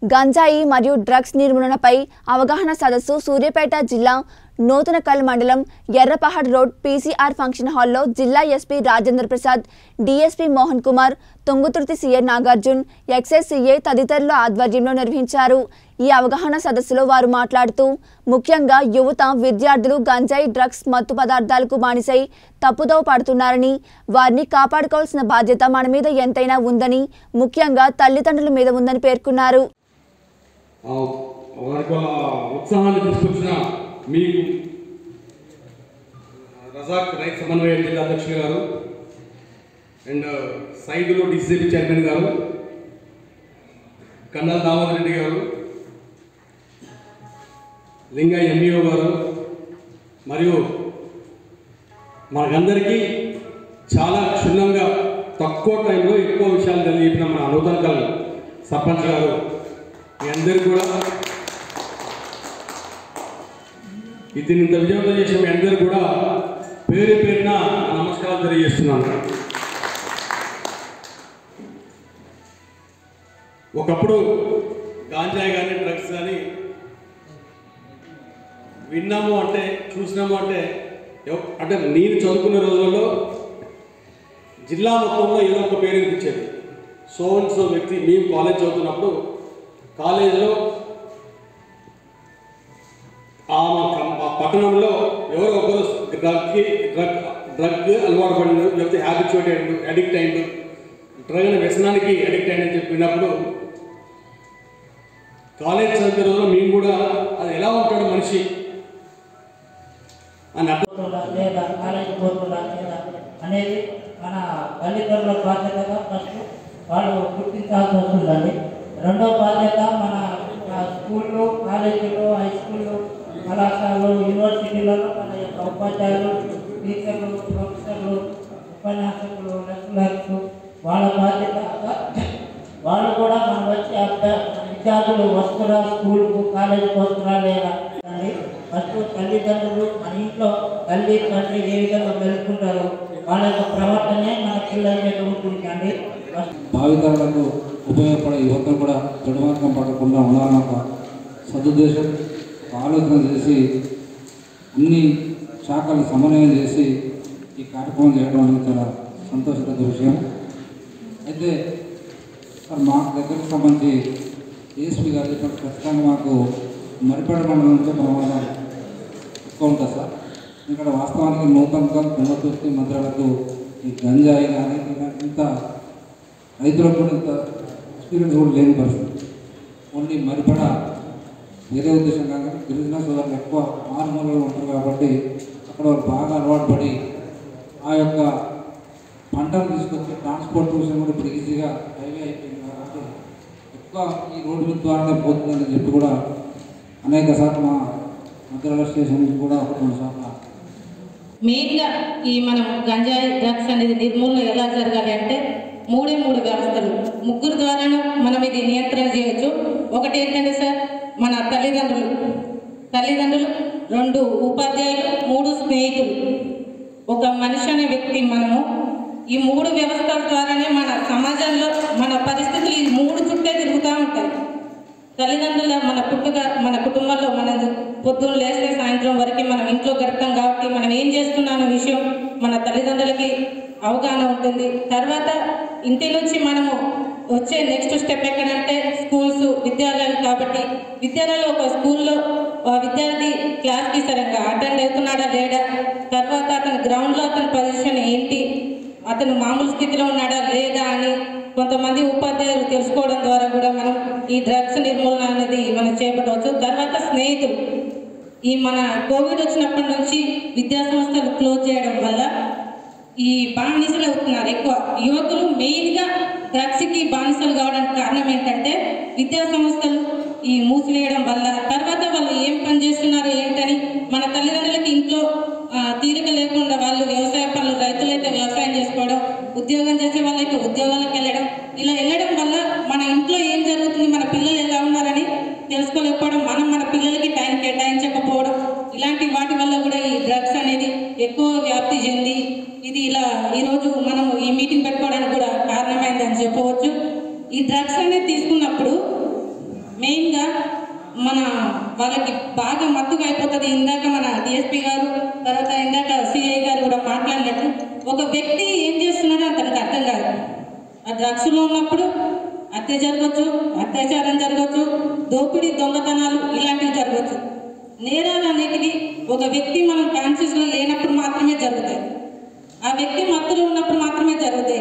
గంజాయి మరియు డ్రగ్స్ నిర్మూలనపై అవగాహన సదస్సు సూర్యాపేట జిల్లా నూతనకల్ మండలం ఎర్రపహాడ్ రోడ్ పీసీఆర్ ఫంక్షన్ హాల్లో జిల్లా SP Rajendra Prasad DSP Mohan Kumar Tonguturthi CA Nagarjun excise CA తదితరుల ఆధ్వర్యంలో నిర్వహించారు ఈ అవగాహన సదస్సులో వారు మాట్లాడుతూ ముఖ్యంగా యువత విద్యార్థులు గంజాయి డ్రగ్స్ మత్తు పదార్థాలకు బానిసై తప్పుదోవ పడుతున్నారని వారిని కాపాడుకోవాల్సిన బాధ్యత మన మీద ఎంతైనా ఉందని ముఖ్యంగా తల్లిదండ్రుల మీద ఉందని పేర్కొన్నారు ఆ వారికి ఆ ఉత్సాహాన్ని తీసుకొచ్చిన మీకు రజాక్ రైతు సమన్వయ జిల్లా అధ్యక్షులు గారు అండ్ సైదులు డిసిసిబి చైర్మన్ గారు కన్నల దామోదర్ రెడ్డి గారు లింగ ఎంఈఓ గారు మరియు మనకందరికీ చాలా క్షుణ్ణంగా తక్కువ టైంలో ఎక్కువ విషయాలు తెలియజెప్పిన మన నూతనకల్ సర్పంచ్ గారు మీ అందరికీ కూడా ఇది ఇంత విజయవంతం చేసిన మీ అందరికీ కూడా పేరు పేరున నా నమస్కారాలు తెలియజేస్తున్నాను ఒకప్పుడు గాంజాయి కానీ డ్రగ్స్ కానీ విన్నాము అంటే చూసినాము అంటే ఎవ- అంటే నేను చదువుకున్న రోజుల్లో జిల్లా మొత్తంలో ఏదో ఒక పేరు వినిపించేది సో అండ్ సో వ్యక్తి మేము కాలేజ్ చదువుతున్నప్పుడు కాలేజీలో ఆ మా కం- మా పట్టణంలో ఎవరో ఒకరు డ్రగ్కి డ్రగ్ డ్రగ్ అలవాటు పడిండు లేకపోతే హ్యాబిచువేట్ అయ్యిండు అడిక్ట్ అయ్యిండు డ్రగ్ అనే వ్యసనానికి అడిక్ట్ అయ్యిందని చెప్పినప్పుడు కాలేజ్ చదివే రోజుల్లో మేము కూడా అది ఎలా ఉంటాడు మనిషి అని అర్థం పోతున్నా లేదా కాలేజీ పోతున్నా లేదా అనేది మన తల్లిదండ్రుల బాధ్యతగా ఫస్ట్ వాళ్ళు గుర్తించాల్సి వస్తుందండి రెండో బాధ్యత మన ఆ, స్కూళ్ళు కాలేజీలు హై స్కూళ్ళు కళాశాలలు యూనివర్సిటీలలో మన యొక్క ఉపాధ్యాయులు టీచర్లు ప్రొఫెసర్లు ఉపన్యాసకులు లెక్చరర్స్ వాళ్ళ బాధ్యతగా వాళ్ళు కూడా మనం వచ్చి అబ్బా విద్యార్థులు వస్తురా స్కూల్కు కాలేజీకి వస్తురా లేదా అండి ఫస్ట్ తల్లిదండ్రులు మన ఇంట్లో తల్లి తండ్రి ఏ విధంగా పెరుగుకుంటారో వాళ్ళ యొక్క ప్రవర్తనే మన పిల్లల మీద ఉంటుందండి ఫస్ట్ భావితరాలకు ఉపయోగపడే యువతను కూడా చెడుమార్గం పడకుండా ఉండాలని ఒక సదుద్దేశం ఒక ఆలోచన చేసి అన్ని శాఖలు సమన్వయం చేసి ఈ కార్యక్రమం చేయడం అనేది చాలా సంతోషకర విషయం అయితే సార్ మాకు దగ్గరకు సంబంధించి ఏఎస్పీ గారు చెప్పినట్టు ఖచ్చితంగా మాకు మరిపడ మండలం నుంచే ప్రమాదం ఎక్కువ ఉంటుంది సార్ ఇక్కడ వాస్తవానికి నూతనంగా కుంభతూర్తి మద్రాలకు ఈ గంజాయి కానీ ఇలాంటి ఇంత రైతులకు కూడా ఇంత ఎక్స్పీరియన్స్ కూడా లేని పరిస్థితి ఓన్లీ మరిపడ వేరే ఉద్దేశం కాక గిరిజన సోదరులు ఎక్కువ మారుమూలలో ఉంటారు కాబట్టి అక్కడ వాళ్ళు బాగా అలవాటు పడి ఆ యొక్క పంటను తీసుకొచ్చి ట్రాన్స్పోర్ట్ విషయం కూడా ఇప్పుడు ఈజీగా హైవే అయిపోయింది కాబట్టి ఎక్కువ ఈ రోడ్డు మీద ద్వారానే పోతుందని చెప్పి కూడా అనేక సార్లు మా మధ్యలో స్టేషన్ నుంచి కూడా ఒక రెండు సార్లు మెయిన్గా ఈ మనం గంజాయి డ్రగ్స్ అనేది నిర్మూలన ఎలా జరగాలి అంటే మూడే మూడు వ్యవస్థలు ముగ్గురు ద్వారాను మనం ఇది నియంత్రణ చేయొచ్చు ఒకటి ఏంటంటే సార్ మన తల్లిదండ్రులు తల్లిదండ్రులు రెండు ఉపాధ్యాయులు మూడు స్నేహితులు ఒక మనిషి అనే వ్యక్తి మనము ఈ మూడు వ్యవస్థల ద్వారానే మన సమాజంలో మన పరిస్థితులు ఈ మూడు చుట్టే తిరుగుతూ ఉంటాయి తల్లిదండ్రుల మన పుట్టుక మన కుటుంబంలో మన పొద్దున్న లేస్తే సాయంత్రం వరకు మనం ఇంట్లో గడపం కాబట్టి మనం ఏం చేస్తున్నాం అనే విషయం మన తల్లిదండ్రులకి అవగాహన ఉంటుంది తర్వాత ఇంటి నుంచి మనము వచ్చే నెక్స్ట్ స్టెప్ ఎక్కడంటే స్కూల్స్ విద్యాలయాలు కాబట్టి విద్యాలయంలో ఒక స్కూల్లో ఆ విద్యార్థి క్లాస్కి సరిగ్గా అటెండ్ అవుతున్నాడా లేడా తర్వాత అతని గ్రౌండ్లో అతని పొజిషన్ ఏంటి అతను మామూలు స్థితిలో ఉన్నాడా లేదా అని కొంతమంది ఉపాధ్యాయులు తెలుసుకోవడం ద్వారా కూడా మనం ఈ డ్రగ్స్ నిర్మూలన అనేది మనం చేపట్టవచ్చు తర్వాత స్నేహితులు ఈ మన కోవిడ్ వచ్చినప్పటి నుంచి విద్యా సంస్థలు క్లోజ్ చేయడం వల్ల ఈ బానిసలు అవుతున్నారు ఎక్కువ యువకులు మెయిన్గా డ్రగ్స్కి బానిసలు కావడానికి కారణం ఏంటంటే విద్యా సంస్థలు ఈ మూసివేయడం వల్ల తర్వాత వాళ్ళు ఏం పని చేస్తున్నారు ఏంటని మన తల్లిదండ్రులకి ఇంట్లో ఆ, తీరిక లేకుండా వాళ్ళు వ్యవసాయ పనులు రైతులైతే వ్యవసాయం చేసుకోవడం ఉద్యోగం చేసే వాళ్ళైతే ఉద్యోగాలకు వెళ్ళడం ఇలా వెళ్ళడం వల్ల మన ఇంట్లో ఏం జరుగుతుంది మన పిల్లలు ఎలా ఉన్నారని తెలుసుకోలేకపోవడం మనం మన పిల్లలకి టైం కేటాయించకపోవడం ఇలాంటి వాటి వల్ల కూడా ఈ డ్రగ్స్ అనేది ఎక్కువ వ్యాప్తి చెంది ఇది ఇలా ఈరోజు మనం ఈ మీటింగ్ పెట్టుకోవడానికి కూడా కారణమైందని చెప్పవచ్చు ఈ డ్రగ్స్ అనేది తీసుకున్నప్పుడు మెయిన్గా మన వాళ్ళకి బాగా మత్తుగా అయిపోతుంది ఇందాక మన డిఎస్పి గారు తర్వాత ఇందాక సిఐ గారు కూడా మాట్లాడినట్టు ఒక వ్యక్తి ఏం చేస్తున్నాడో అతనికి అర్థం కాదు ఆ డ్రగ్స్లో ఉన్నప్పుడు హత్య జరగవచ్చు అత్యాచారం జరగవచ్చు దోపిడీ దొంగతనాలు ఇలాంటివి జరగవచ్చు నేరాలు అనేటివి ఒక వ్యక్తి మనం కాన్షియస్లో లేనప్పుడు మాత్రమే జరుగుతాయి ఆ వ్యక్తి మత్తులో ఉన్నప్పుడు మాత్రమే జరుగుతాయి